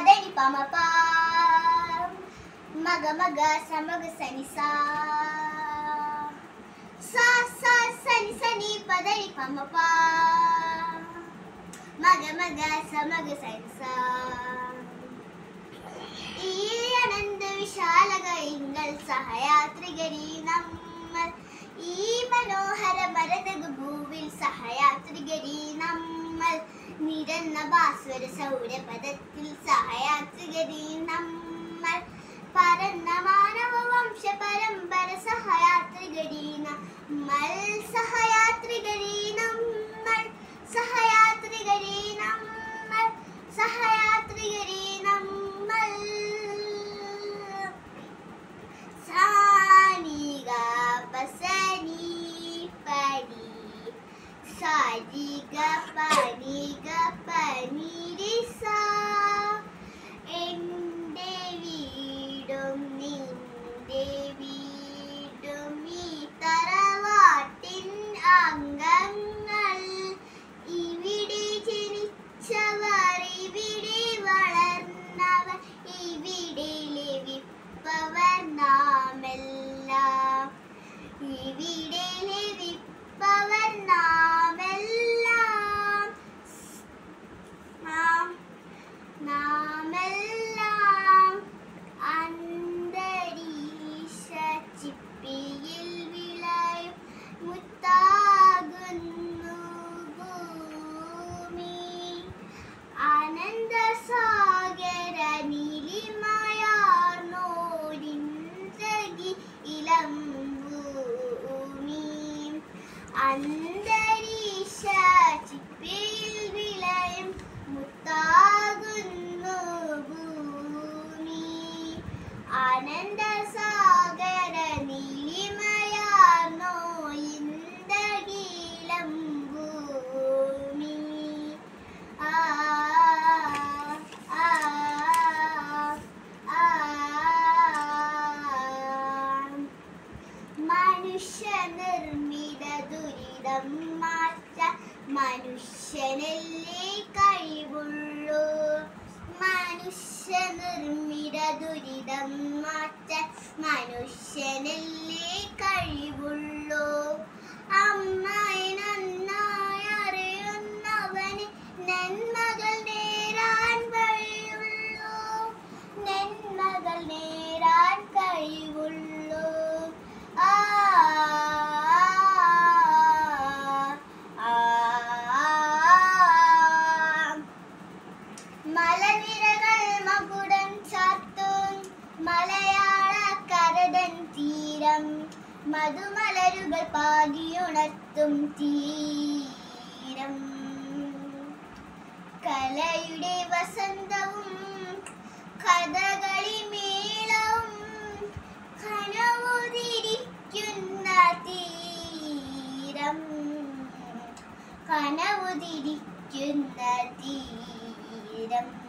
പദനി പമ പാ മഗ മഗ സമഗ സനി സാ സാ സാ സനി സനി പദനി പമ പാ മഗ മഗ സമഗ സനി സാ ഈ അനന്ത വിശാലകൈങ്ങൾ സഹയാത്രികരി നമ്മൾ ഈ മനോഹര ഭരതക ഭൂവിൽ സഹയാത്രികരി നമ്മൾ നിരന്ന ഭാസ്വര സൗരപദത്തിൽ സഹയാത്രികരി നമ്മൾ പരന്ന മാനവ വംശ പരമ്പര സഹയാത്രികരി നമ്മൾ സഹയാത്രികരി നമ്മൾ സഹയാത്രികരി നമ്മൾ സഹയാത്രികരി നമ്മൾ സാനിക പസനി പനി സാരിക പനിക പനിരിസ എൻ്റെ വീടും നിന്റെ വീടും ഈ തറവാട്ടിൻ അംഗങ്ങൾ ഇവിടെ ജനിച്ചവർ ഇവിടെ വളർന്നവർ ഇവിടെ ലഭിപ്പവർ നാമെല്ലാം ഇവിടെ ലഭിപ്പവർ നാമെല്ലാം നാം നാമെല്ലാം അന്തരീക്ഷ ചിപ്പിയിൽ വിളയും മുത്താകുന്നു ഭൂമി അനന്തസാഗര നീലിമയാർന്നോരിന്തകി ഇളം ഭൂമി അന്തരീക്ഷ ചിപ്പിയിൽ വിളയും മുത്താകുന്നു ഭൂമി അനന്തസാഗര നീലിമയാർന്നോ ഇന്ദകീലം ഭൂമി ആ ആ ആ മനുഷ്യ നിർമ്മിത ദുരിതം മാറ്റ മനുഷ്യനല്ലേ കഴിവുള്ളൂ മനുഷ്യ നിർമ്മിത ദുരിതം മാറ്റ മനുഷ്യനല്ലേ കഴിവുള്ളൂ അമ്മായി നന്നായി അറിയുന്നവന് നന്മകൾ നേരാൻ വഴിയുള്ളൂ നന്മകൾ നേരാൻ കഴിവുള്ളൂ ആ ആ, മലനിരകൾ മകുടം ചാത്തും മലയാള കരടൻ തീരം മധുമലരുകൾ പാകിയുണർത്തും തീരം കലയുടെ വസന്തവും കഥകളി മേളവും കനവുതിരിക്കുന്ന തീരം കനവുതിരിക്കുന്ന തീരം